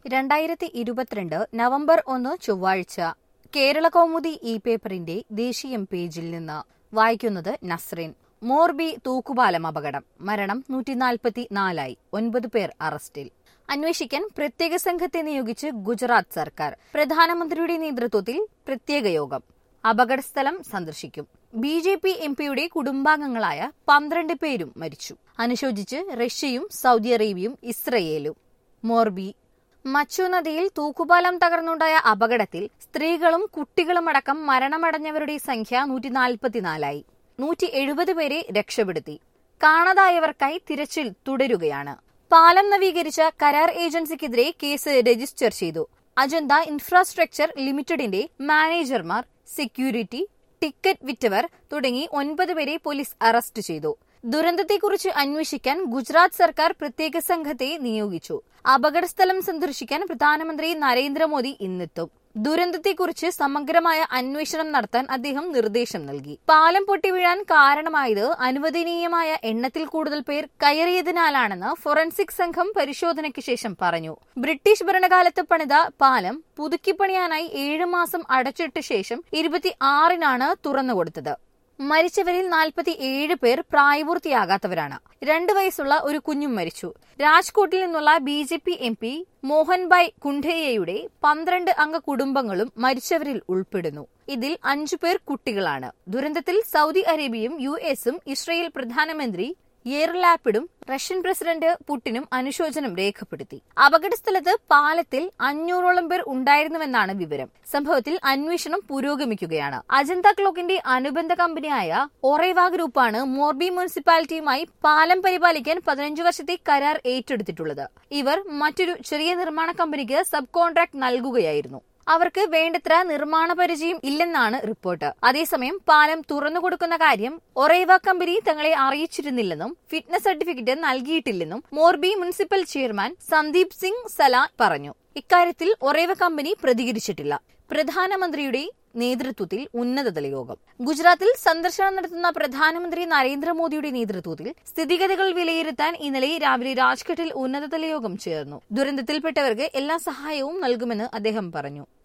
രണ്ടായിരത്തി ഇരുപത്തിരണ്ട് നവംബർ ഒന്ന് ചൊവ്വാഴ്ച കേരള കൗമുദി ഇ പേപ്പറിന്റെ ദേശീയം പേജിൽ നിന്ന് വായിക്കുന്നത് നസ്രീൻ മോർബി തൂക്കുപാലം അപകടം മരണം നൂറ്റിനാൽപ്പത്തി നാലായി ഒൻപത് പേർ അറസ്റ്റിൽ അന്വേഷിക്കാൻ പ്രത്യേക സംഘത്തെ നിയോഗിച്ച് ഗുജറാത്ത് സർക്കാർ പ്രധാനമന്ത്രിയുടെ നേതൃത്വത്തിൽ പ്രത്യേക യോഗം അപകടസ്ഥലം സന്ദർശിക്കും ബി ജെ പി എം പിയുടെ കുടുംബാംഗങ്ങളായ പന്ത്രണ്ട് പേരും മരിച്ചു അനുശോചിച്ച് റഷ്യയും സൗദി അറേബ്യയും ഇസ്രയേലും മോർബി മച്ചു നദിയിൽ തൂക്കുപാലം തകർന്നുണ്ടായ അപകടത്തിൽ സ്ത്രീകളും കുട്ടികളുമടക്കം മരണമടഞ്ഞവരുടെ സംഖ്യ നൂറ്റി നാൽപ്പത്തിനാലായി നൂറ്റി എഴുപത് പേരെ രക്ഷപ്പെടുത്തി കാണാതായവർക്കായി തിരച്ചിൽ തുടരുകയാണ് പാലം നവീകരിച്ച കരാർ ഏജൻസിക്കെതിരെ കേസ് രജിസ്റ്റർ ചെയ്തു അജന്ത ഇൻഫ്രാസ്ട്രക്ചർ ലിമിറ്റഡിന്റെ മാനേജർമാർ സെക്യൂരിറ്റി ടിക്കറ്റ് വിറ്റവർ തുടങ്ങി ഒൻപത് പേരെ പോലീസ് അറസ്റ്റ് ചെയ്തു ദുരന്തത്തെക്കുറിച്ച് അന്വേഷിക്കാൻ ഗുജറാത്ത് സർക്കാർ പ്രത്യേക സംഘത്തെ നിയോഗിച്ചു അപകടസ്ഥലം സന്ദർശിക്കാൻ പ്രധാനമന്ത്രി നരേന്ദ്രമോദി ഇന്നെത്തും ദുരന്തത്തെക്കുറിച്ച് സമഗ്രമായ അന്വേഷണം നടത്താൻ അദ്ദേഹം നിർദ്ദേശം നൽകി പാലം പൊട്ടിവീഴാൻ കാരണമായത് അനുവദനീയമായ എണ്ണത്തിൽ കൂടുതൽ പേർ കയറിയതിനാലാണെന്ന് ഫോറൻസിക് സംഘം പരിശോധനയ്ക്ക് ശേഷം പറഞ്ഞു ബ്രിട്ടീഷ് ഭരണകാലത്ത് പണിത പാലം പുതുക്കിപ്പണിയാനായി ഏഴ് മാസം അടച്ചിട്ട ശേഷം ഇരുപത്തി ആറിനാണ് തുറന്നുകൊടുത്തത് മരിച്ചവരിൽ നാൽപ്പത്തി ഏഴ് പേർ പ്രായപൂർത്തിയാകാത്തവരാണ് രണ്ടു വയസ്സുള്ള ഒരു കുഞ്ഞും മരിച്ചു രാജ്കോട്ടിൽ നിന്നുള്ള B J P M P Mohanbhai കുണ്ഠേയയുടെ പന്ത്രണ്ട് അംഗ കുടുംബങ്ങളും മരിച്ചവരിൽ ഉൾപ്പെടുന്നു ഇതിൽ അഞ്ചു പേർ കുട്ടികളാണ് ദുരന്തത്തിൽ സൗദി അറേബ്യയും യു എസും ഇസ്രയേൽ പ്രധാനമന്ത്രി യേർലാപ്പിഡും റഷ്യൻ പ്രസിഡന്റ് പുടിനും അനുശോചനം രേഖപ്പെടുത്തി അപകടസ്ഥലത്ത് പാലത്തിൽ അഞ്ഞൂറോളം പേർ ഉണ്ടായിരുന്നുവെന്നാണ് വിവരം സംഭവത്തിൽ അന്വേഷണം പുരോഗമിക്കുകയാണ് അജന്ത ക്ലോക്കിന്റെ അനുബന്ധ കമ്പനിയായ ഒറേവ ഗ്രൂപ്പാണ് മോർബി മുനിസിപ്പാലിറ്റിയുമായി പാലം പരിപാലിക്കാൻ പതിനഞ്ചു വർഷത്തെ കരാർ ഏറ്റെടുത്തിട്ടുള്ളത് ഇവർ മറ്റൊരു ചെറിയ നിർമ്മാണ കമ്പനിക്ക് സബ് കോൺട്രാക്ട് നൽകുകയായിരുന്നു അവർക്ക് വേണ്ടത്ര നിർമ്മാണ പരിചയം ഇല്ലെന്നാണ് റിപ്പോർട്ട് അതേസമയം പാലം തുറന്നുകൊടുക്കുന്ന കാര്യം ഒറേവ കമ്പനി തങ്ങളെ അറിയിച്ചിരുന്നില്ലെന്നും ഫിറ്റ്നസ് സർട്ടിഫിക്കറ്റ് നൽകിയിട്ടില്ലെന്നും മോർബി മുനിസിപ്പൽ ചെയർമാൻ സന്ദീപ് സിംഗ് സല പറഞ്ഞു ഇക്കാര്യത്തിൽ ഒറേവ കമ്പനി പ്രതികരിച്ചിട്ടില്ല പ്രധാനമന്ത്രിയുടെ നേതൃത്വത്തിൽ ഉന്നതതല യോഗം ഗുജറാത്തിൽ സന്ദർശനം നടത്തുന്ന പ്രധാനമന്ത്രി നരേന്ദ്രമോദിയുടെ നേതൃത്വത്തിൽ സ്ഥിതിഗതികൾ വിലയിരുത്താൻ ഇന്നലെ രാവിലെ രാജ്ഘട്ടിൽ ഉന്നതതല യോഗം ചേർന്നു ദുരന്തത്തിൽപ്പെട്ടവർക്ക് എല്ലാ സഹായവും നൽകുമെന്ന് അദ്ദേഹം പറഞ്ഞു